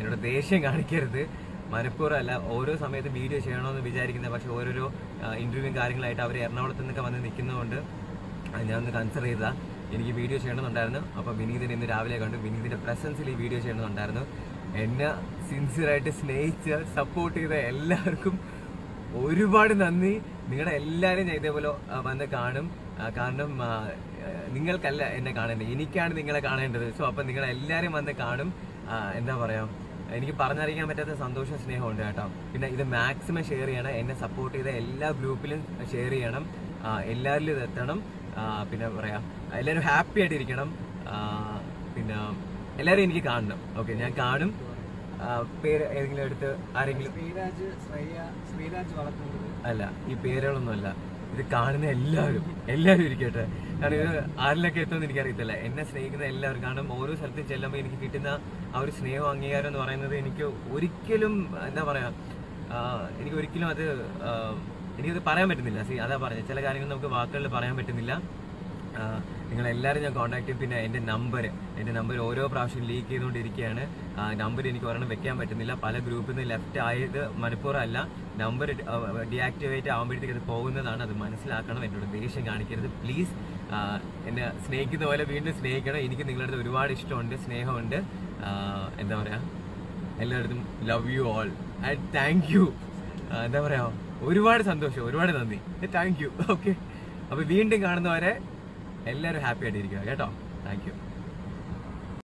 എന്നോട് ദേഷ്യം കാണിക്കരുത് മനഃപൂർവ്വം അല്ല ഓരോ സമയത്ത് വീഡിയോ ചെയ്യണമെന്ന് വിചാരിക്കുന്നത് പക്ഷെ ഓരോരോ ഇന്റർവ്യൂവും കാര്യങ്ങളായിട്ട് അവർ എറണാകുളത്ത് നിന്നൊക്കെ വന്ന് നിൽക്കുന്നതുകൊണ്ട് അത് ഞാൻ ഒന്ന് കൺസിഡർ ചെയ്താ എനിക്ക് വീഡിയോ ചെയ്യണമെന്നുണ്ടായിരുന്നു അപ്പോൾ വിനീതിനെ ഇന്ന് രാവിലെ കണ്ടു വിനീതിന്റെ പ്രസൻസിൽ ഈ വീഡിയോ ചെയ്യണമെന്നുണ്ടായിരുന്നു എന്നെ സിൻസിയറായിട്ട് സ്നേഹിച്ച് സപ്പോർട്ട് ചെയ്ത എല്ലാവർക്കും ഒരുപാട് നന്ദി നിങ്ങളുടെ എല്ലാവരും ഞാൻ ഇതേപോലെ ആ, വന്ന് കാണും ആ, കാരണം ആ, നിങ്ങൾക്കല്ല എന്നെ കാണേണ്ടത് എനിക്കാണ് നിങ്ങളെ കാണേണ്ടത് സോ അപ്പം നിങ്ങൾ എല്ലാവരും വന്ന് കാണും ആ, എന്താ പറയാ എനിക്ക് പറഞ്ഞറിയിക്കാൻ പറ്റാത്ത സന്തോഷം സ്നേഹമുണ്ട് കേട്ടോ പിന്നെ ഇത് മാക്സിമം ഷെയർ ചെയ്യണം എന്നെ സപ്പോർട്ട് ചെയ്ത എല്ലാ ഗ്രൂപ്പിലും ഷെയർ ചെയ്യണം ആ, എല്ലാവരിലും ഇത് എത്തണം ആ, പിന്നെ പറയാ എല്ലാവരും ഹാപ്പി ആയിട്ടിരിക്കണം ആ, പിന്നെ എല്ലാവരും എനിക്ക് കാണണം ഓക്കെ ഞാൻ കാണും ആ, പേര് ഏതെങ്കിലും എടുത്ത് ആരെങ്കിലും ശ്രീരാജ് ശ്രേയ ശ്രീരാജ് വളർത്തുന്നത് അല്ല ഈ പേരുകളൊന്നും അല്ല ഇത് കാണുന്ന എല്ലാവരും എല്ലാവരും ഇരിക്കട്ടെ കാരണം ഇത് ആരിലൊക്കെ എത്തുമെന്ന് എനിക്കറിയത്തില്ല എന്നെ സ്നേഹിക്കുന്ന എല്ലാവരും കാരണം ഓരോ സ്ഥലത്തും ചെല്ലുമ്പോൾ എനിക്ക് കിട്ടുന്ന ആ ഒരു സ്നേഹം അംഗീകാരം എന്ന് പറയുന്നത് എനിക്ക് ഒരിക്കലും എന്താ പറയാ ആ, എനിക്ക് ഒരിക്കലും അത് ആ, എനിക്കത് പറയാൻ പറ്റുന്നില്ല സി അതാ പറഞ്ഞത് ചില കാര്യങ്ങൾ നമുക്ക് വാക്കുകളിൽ പറയാൻ പറ്റുന്നില്ല നിങ്ങൾ എല്ലാവരും ഞാൻ കോൺടാക്ട് ചെയ്യും പിന്നെ എൻ്റെ നമ്പർ എൻ്റെ നമ്പർ ഓരോ പ്രാവശ്യം ലീക്ക് ചെയ്തുകൊണ്ടിരിക്കുകയാണ് നമ്പർ എനിക്ക് ഒരെണ്ണം വെക്കാൻ പറ്റുന്നില്ല പല ഗ്രൂപ്പിൽ നിന്ന് ലെഫ്റ്റ് ആയത് മനഃപൂർവ്വം അല്ല നമ്പർ ഡീആക്ടിവേറ്റ് ആകുമ്പോഴത്തേക്ക് അത് പോകുന്നതാണ് അത് മനസ്സിലാക്കണം എന്നോട് ദേഷ്യം കാണിക്കരുത് പ്ലീസ് എന്നെ സ്നേഹിക്കുന്ന പോലെ വീണ്ടും സ്നേഹിക്കണം എനിക്ക് നിങ്ങളുടെ അടുത്ത് ഒരുപാട് ഇഷ്ടമുണ്ട് സ്നേഹമുണ്ട് ആ, എന്താ പറയുക എല്ലായിടത്തും love you all and thank you എന്താ പറയാ ഒരുപാട് സന്തോഷം ഒരുപാട് നന്ദി താങ്ക് യു ഓക്കെ അപ്പൊ വീണ്ടും കാണുന്നവരെ എല്ലാവരും ഹാപ്പി ആയിട്ടിരിക്കുക കേട്ടോ താങ്ക് യു